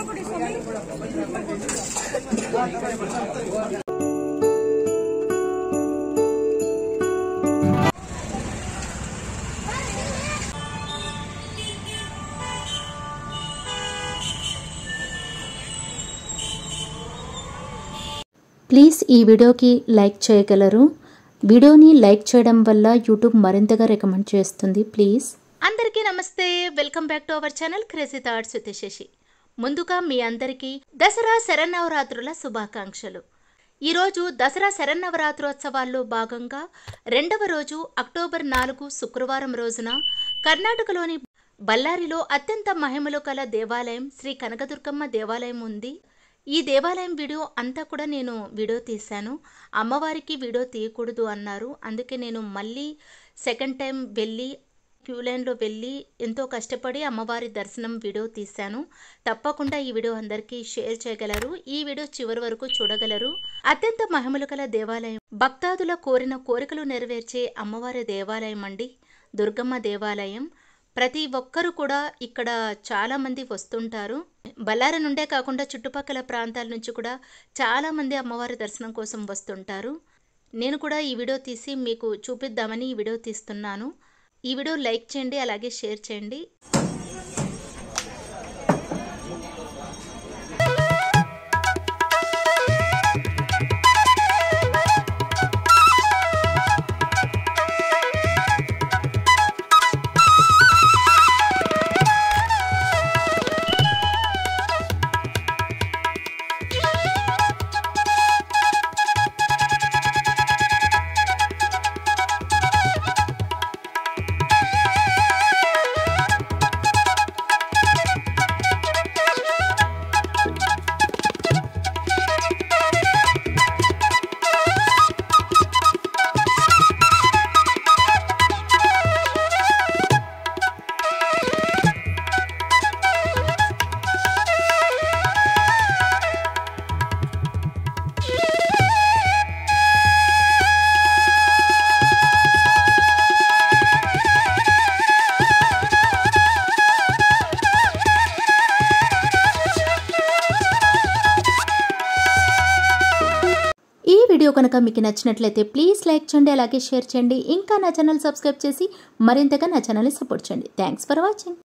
please ఈ వీడియోకి like చేయగలరు వీడియోని లైక్ చేయడం వల్ల యూట్యూబ్ మరింతగా రికమెండ్ చేస్తుంది ప్లీజ్ అందరికీ నమస్తే welcome back to our channel crazy thoughts with Shashi ముందుగా మీ అందరికీ దసరా శరన్నవరాత్రుల శుభాకాంక్షలు ఈరోజు దసరా శరన్నవరాత్రోత్సవాల్లో భాగంగా రెండవ రోజు అక్టోబర్ నాలుగు శుక్రవారం రోజున కర్ణాటకలోని బళ్ళారిలో అత్యంత మహిమలు కల దేవాలయం శ్రీ కనకదుర్గమ్మ దేవాలయం ఉంది ఈ దేవాలయం వీడియో అంతా కూడా నేను వీడియో తీశాను అమ్మవారికి వీడియో తీయకూడదు అన్నారు అందుకే నేను మళ్ళీ సెకండ్ టైం వెళ్ళి క్యూ లైన్లో వెళ్ళి ఎంతో కష్టపడి అమ్మవారి దర్శనం వీడియో తీశాను తప్పకుండా ఈ వీడియో అందరికీ షేర్ చేయగలరు ఈ వీడియో చివరి వరకు చూడగలరు అత్యంత మహిమలు కల దేవాలయం భక్తాదుల కోరిన కోరికలు నెరవేర్చే అమ్మవారి దేవాలయం అండి దుర్గమ్మ దేవాలయం ప్రతి ఒక్కరు కూడా ఇక్కడ చాలా మంది వస్తుంటారు బళ్ళారి నుండే కాకుండా చుట్టుపక్కల ప్రాంతాల నుంచి కూడా చాలా మంది అమ్మవారి దర్శనం కోసం వస్తుంటారు నేను కూడా ఈ వీడియో తీసి మీకు చూపిద్దామని ఈ వీడియో తీస్తున్నాను ఈ వీడియో లైక్ చేయండి అలాగే షేర్ చేయండి ఈ వీడియో కనుక మీకు నచ్చినట్లయితే ప్లీజ్ లైక్ చేయండి అలాగే షేర్ చేయండి ఇంకా నా ఛానల్ సబ్స్క్రైబ్ చేసి మరింతగా నా ఛానల్ని సపోర్ట్ చేయండి థ్యాంక్స్ ఫర్ వాచింగ్